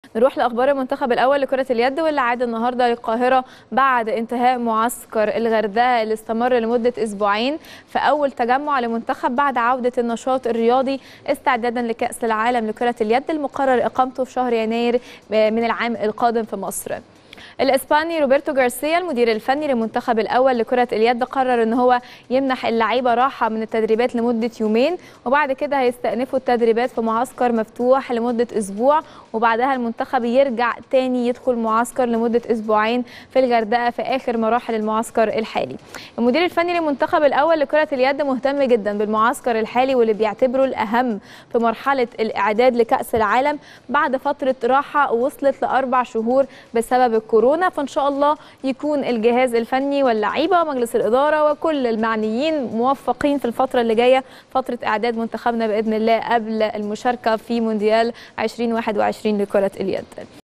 نروح لاخبار المنتخب الاول لكره اليد واللي عاد النهارده للقاهره بعد انتهاء معسكر الغردقه اللي استمر لمده اسبوعين في اول تجمع لمنتخب بعد عوده النشاط الرياضي استعدادا لكاس العالم لكره اليد المقرر اقامته في شهر يناير من العام القادم في مصر الاسباني روبرتو جارسيا المدير الفني للمنتخب الاول لكره اليد قرر ان هو يمنح اللعيبه راحه من التدريبات لمده يومين وبعد كده هيستأنفوا التدريبات في معسكر مفتوح لمده اسبوع وبعدها المنتخب يرجع تاني يدخل معسكر لمده اسبوعين في الغردقه في اخر مراحل المعسكر الحالي المدير الفني للمنتخب الاول لكره اليد مهتم جدا بالمعسكر الحالي واللي بيعتبره الاهم في مرحله الاعداد لكاس العالم بعد فتره راحه وصلت لاربع شهور بسبب الكورونا فان شاء الله يكون الجهاز الفني واللعيبه ومجلس الاداره وكل المعنيين موفقين في الفتره اللي جايه فتره اعداد منتخبنا باذن الله قبل المشاركه في مونديال 2021 لكره اليد